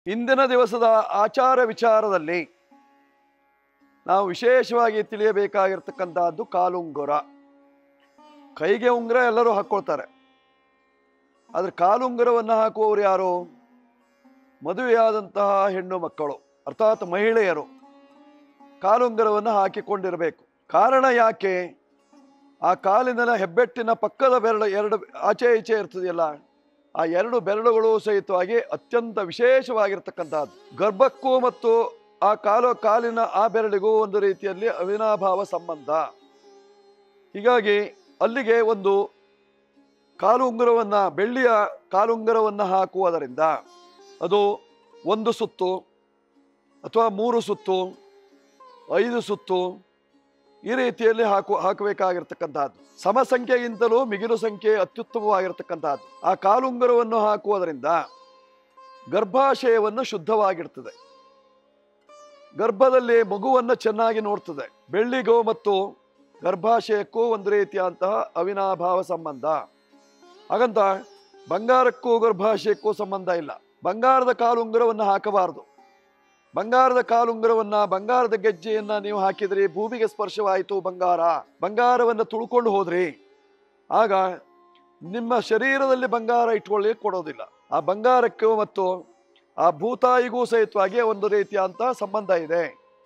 ಇಂದಿನ ದಿವಸದ ಆಚಾರ ವಿಚಾರದಲ್ಲಿ ನಾವು ವಿಶೇಷವಾಗಿ ತಿಳಿಯಬೇಕಾಗಿರ್ತಕ್ಕಂಥದ್ದು ಕಾಲುಂಗುರ ಕೈಗೆ ಉಂಗುರ ಎಲ್ಲರೂ ಹಾಕ್ಕೊಳ್ತಾರೆ ಆದ್ರೆ ಕಾಲುಂಗುರವನ್ನು ಹಾಕುವವರು ಯಾರು ಮದುವೆಯಾದಂತಹ ಹೆಣ್ಣು ಮಕ್ಕಳು ಅರ್ಥಾತ್ ಮಹಿಳೆಯರು ಕಾಲುಂಗುರವನ್ನು ಹಾಕಿಕೊಂಡಿರಬೇಕು ಕಾರಣ ಯಾಕೆ ಆ ಕಾಲಿನ ಹೆಬ್ಬೆಟ್ಟಿನ ಪಕ್ಕದ ಬೆರಳು ಎರಡು ಆಚೆ ಈಚೆ ಇರ್ತದೆಯಲ್ಲ ಆ ಎರಡು ಬೆರಳುಗಳು ಸಹಿತವಾಗಿ ಅತ್ಯಂತ ವಿಶೇಷವಾಗಿರ್ತಕ್ಕಂಥದ್ದು ಗರ್ಭಕ್ಕೂ ಮತ್ತು ಆ ಕಾಲು ಕಾಲಿನ ಆ ಬೆರಳಿಗೂ ಒಂದು ರೀತಿಯಲ್ಲಿ ಅವಿನಾಭಾವ ಸಂಬಂಧ ಹೀಗಾಗಿ ಅಲ್ಲಿಗೆ ಒಂದು ಕಾಲು ಉಂಗುರವನ್ನ ಬೆಳ್ಳಿಯ ಕಾಲುಂಗುರವನ್ನು ಹಾಕುವುದರಿಂದ ಅದು ಒಂದು ಸುತ್ತು ಅಥವಾ ಮೂರು ಸುತ್ತು ಐದು ಸುತ್ತು ಈ ರೀತಿಯಲ್ಲಿ ಹಾಕು ಹಾಕಬೇಕಾಗಿರ್ತಕ್ಕಂಥದ್ದು ಸಮ ಸಂಖ್ಯೆಗಿಂತಲೂ ಮಿಗಿಲು ಸಂಖ್ಯೆ ಅತ್ಯುತ್ತಮವಾಗಿರ್ತಕ್ಕಂಥದ್ದು ಆ ಕಾಲುಂಗುರವನ್ನು ಹಾಕುವುದರಿಂದ ಗರ್ಭಾಶಯವನ್ನು ಶುದ್ಧವಾಗಿರ್ತದೆ ಗರ್ಭದಲ್ಲಿ ಮಗುವನ್ನು ಚೆನ್ನಾಗಿ ನೋಡ್ತದೆ ಬೆಳ್ಳಿಗೂ ಮತ್ತು ಗರ್ಭಾಶಯಕ್ಕೂ ಒಂದು ರೀತಿಯಾದಂತಹ ಅವಿನಾಭಾವ ಸಂಬಂಧ ಹಾಗಂತ ಬಂಗಾರಕ್ಕೂ ಗರ್ಭಾಶಯಕ್ಕೂ ಸಂಬಂಧ ಇಲ್ಲ ಬಂಗಾರದ ಕಾಲುಂಗುರವನ್ನು ಹಾಕಬಾರದು ಬಂಗಾರದ ಕಾಲುಂಗುರವನ್ನ ಬಂಗಾರದ ಗೆಜ್ಜೆಯನ್ನ ನೀವು ಹಾಕಿದ್ರಿ ಭೂಮಿಗೆ ಸ್ಪರ್ಶವಾಯಿತು ಬಂಗಾರ ಬಂಗಾರವನ್ನ ತುಳ್ಕೊಂಡು ಹೋದ್ರಿ ಆಗ ನಿಮ್ಮ ಶರೀರದಲ್ಲಿ ಬಂಗಾರ ಇಟ್ಕೊಳ್ಳಿ ಕೊಡೋದಿಲ್ಲ ಆ ಬಂಗಾರಕ್ಕೂ ಮತ್ತು ಆ ಭೂತಾಯಿಗೂ ಸಹಿತವಾಗಿ ಒಂದು ರೀತಿಯಂತಹ ಸಂಬಂಧ ಇದೆ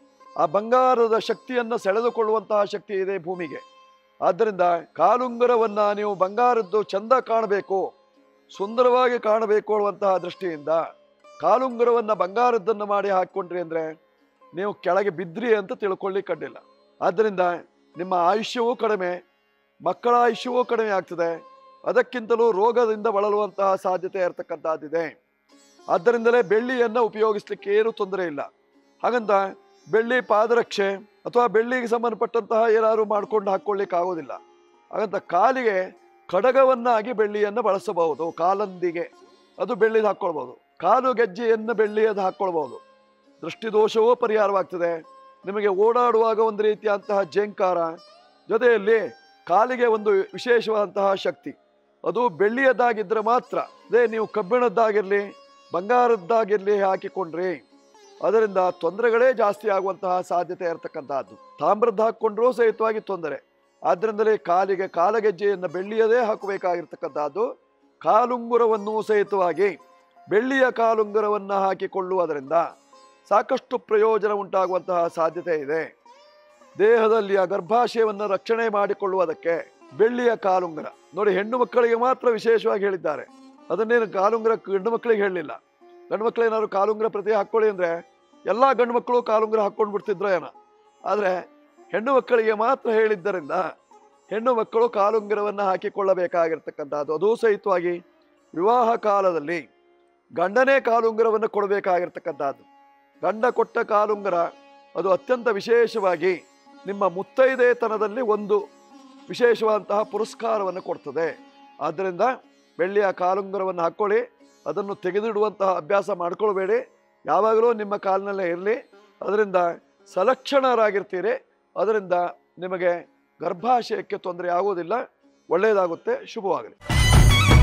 ಆ ಬಂಗಾರದ ಶಕ್ತಿಯನ್ನು ಸೆಳೆದುಕೊಳ್ಳುವಂತಹ ಶಕ್ತಿ ಇದೆ ಭೂಮಿಗೆ ಆದ್ದರಿಂದ ಕಾಲುಂಗುರವನ್ನ ನೀವು ಬಂಗಾರದ್ದು ಚಂದ ಕಾಣಬೇಕು ಸುಂದರವಾಗಿ ಕಾಣಬೇಕು ಅನ್ನುವಂತಹ ದೃಷ್ಟಿಯಿಂದ ಕಾಲುಂಗುರವನ್ನ ಬಂಗಾರದ್ದನ್ನು ಮಾಡಿ ಹಾಕೊಂಡ್ರಿ ಅಂದ್ರೆ ನೀವು ಕೆಳಗೆ ಬಿದ್ರಿ ಅಂತ ತಿಳ್ಕೊಳ್ಳಿ ಕಂಡಿಲ್ಲ ಆದ್ದರಿಂದ ನಿಮ್ಮ ಆಯುಷ್ಯವೂ ಕಡಿಮೆ ಮಕ್ಕಳ ಆಯುಷ್ಯವೂ ಕಡಿಮೆ ಆಗ್ತದೆ ಅದಕ್ಕಿಂತಲೂ ರೋಗದಿಂದ ಬಳಲುವಂತಹ ಸಾಧ್ಯತೆ ಇರತಕ್ಕಂತಹದ್ದಿದೆ ಆದ್ದರಿಂದಲೇ ಬೆಳ್ಳಿಯನ್ನ ಉಪಯೋಗಿಸ್ಲಿಕ್ಕೆ ಏನು ತೊಂದರೆ ಇಲ್ಲ ಹಾಗಂತ ಬೆಳ್ಳಿ ಪಾದರಕ್ಷೆ ಅಥವಾ ಬೆಳ್ಳಿಗೆ ಸಂಬಂಧಪಟ್ಟಂತಹ ಏನಾದ್ರು ಮಾಡ್ಕೊಂಡು ಹಾಕೊಳ್ಳಿಕ್ಕೆ ಆಗೋದಿಲ್ಲ ಹಾಗಂತ ಕಾಲಿಗೆ ಖಡಗವನ್ನಾಗಿ ಬೆಳ್ಳಿಯನ್ನು ಬಳಸಬಹುದು ಕಾಲಂದಿಗೆ ಅದು ಬೆಳ್ಳಿದು ಹಾಕ್ಕೊಳ್ಬಹುದು ಕಾಲು ಗೆಜ್ಜೆಯನ್ನು ಬೆಳ್ಳಿಯದು ಹಾಕ್ಕೊಳ್ಬಹುದು ದೃಷ್ಟಿದೋಷವೂ ಪರಿಹಾರವಾಗ್ತದೆ ನಿಮಗೆ ಓಡಾಡುವಾಗ ಒಂದು ರೀತಿಯಂತಹ ಜೇಂಕಾರ ಜೊತೆಯಲ್ಲಿ ಕಾಲಿಗೆ ಒಂದು ವಿಶೇಷವಾದಂತಹ ಶಕ್ತಿ ಅದು ಬೆಳ್ಳಿಯದ್ದಾಗಿದ್ರೆ ಮಾತ್ರ ಅದೇ ನೀವು ಕಬ್ಬಿಣದ್ದಾಗಿರ್ಲಿ ಬಂಗಾರದ್ದಾಗಿರ್ಲಿ ಹಾಕಿಕೊಂಡ್ರಿ ಅದರಿಂದ ತೊಂದರೆಗಳೇ ಜಾಸ್ತಿ ಆಗುವಂತಹ ಸಾಧ್ಯತೆ ಇರತಕ್ಕಂತಹದ್ದು ತಾಮ್ರದ್ದು ಹಾಕೊಂಡ್ರೂ ಸಹಿತವಾಗಿ ತೊಂದರೆ ಆದ್ರಿಂದಲೇ ಕಾಲಿಗೆ ಕಾಲಗೆಜ್ಜೆಯನ್ನು ಬೆಳ್ಳಿಯದೇ ಹಾಕಬೇಕಾಗಿರ್ತಕ್ಕಂತಹದ್ದು ಕಾಲುಂಗುರವನ್ನು ಸಹಿತವಾಗಿ ಬೆಳ್ಳಿಯ ಕಾಲುಂಗುರವನ್ನ ಹಾಕಿಕೊಳ್ಳುವುದರಿಂದ ಸಾಕಷ್ಟು ಪ್ರಯೋಜನ ಉಂಟಾಗುವಂತಹ ಸಾಧ್ಯತೆ ಇದೆ ದೇಹದಲ್ಲಿ ಆ ಗರ್ಭಾಶಯವನ್ನು ರಕ್ಷಣೆ ಮಾಡಿಕೊಳ್ಳುವುದಕ್ಕೆ ಬೆಳ್ಳಿಯ ಕಾಲುಂಗುರ ನೋಡಿ ಹೆಣ್ಣು ಮಕ್ಕಳಿಗೆ ಮಾತ್ರ ವಿಶೇಷವಾಗಿ ಹೇಳಿದ್ದಾರೆ ಅದನ್ನೇನು ಕಾಲುಂಗುರ ಗಂಡು ಮಕ್ಕಳಿಗೆ ಹೇಳಲಿಲ್ಲ ಗಂಡು ಮಕ್ಕಳು ಏನಾದ್ರು ಕಾಲುಂಗುರ ಪ್ರತಿ ಹಾಕ್ಕೊಳ್ಳಿ ಅಂದ್ರೆ ಎಲ್ಲಾ ಗಂಡು ಮಕ್ಕಳು ಕಾಲುಂಗುರ ಹಾಕೊಂಡು ಬಿಡ್ತಿದ್ರು ಏನೋ ಆದ್ರೆ ಹೆಣ್ಣು ಮಕ್ಕಳಿಗೆ ಮಾತ್ರ ಹೇಳಿದ್ದರಿಂದ ಹೆಣ್ಣು ಮಕ್ಕಳು ಕಾಲುಂಗುರವನ್ನು ಹಾಕಿಕೊಳ್ಳಬೇಕಾಗಿರ್ತಕ್ಕಂಥದ್ದು ಅದೂ ಸಹಿತವಾಗಿ ವಿವಾಹ ಕಾಲದಲ್ಲಿ ಗಂಡನೇ ಕಾಲುಂಗುರವನ್ನು ಕೊಡಬೇಕಾಗಿರ್ತಕ್ಕಂಥದ್ದು ಗಂಡ ಕೊಟ್ಟ ಕಾಲುಂಗುರ ಅದು ಅತ್ಯಂತ ವಿಶೇಷವಾಗಿ ನಿಮ್ಮ ಮುತ್ತೈದೆತನದಲ್ಲಿ ಒಂದು ವಿಶೇಷವಾದಂತಹ ಪುರಸ್ಕಾರವನ್ನು ಕೊಡ್ತದೆ ಆದ್ದರಿಂದ ಬೆಳ್ಳಿಯ ಕಾಲುಂಗುರವನ್ನು ಹಾಕ್ಕೊಳ್ಳಿ ಅದನ್ನು ತೆಗೆದಿಡುವಂತಹ ಅಭ್ಯಾಸ ಮಾಡ್ಕೊಳ್ಬೇಡಿ ಯಾವಾಗಲೂ ನಿಮ್ಮ ಕಾಲಿನಲ್ಲೇ ಇರಲಿ ಅದರಿಂದ ಸಲಕ್ಷಣರಾಗಿರ್ತೀರಿ ಅದರಿಂದ ನಿಮಗೆ ಗರ್ಭಾಶಯಕ್ಕೆ ತೊಂದರೆ ಆಗುವುದಿಲ್ಲ ಒಳ್ಳೆಯದಾಗುತ್ತೆ ಶುಭವಾಗಲಿ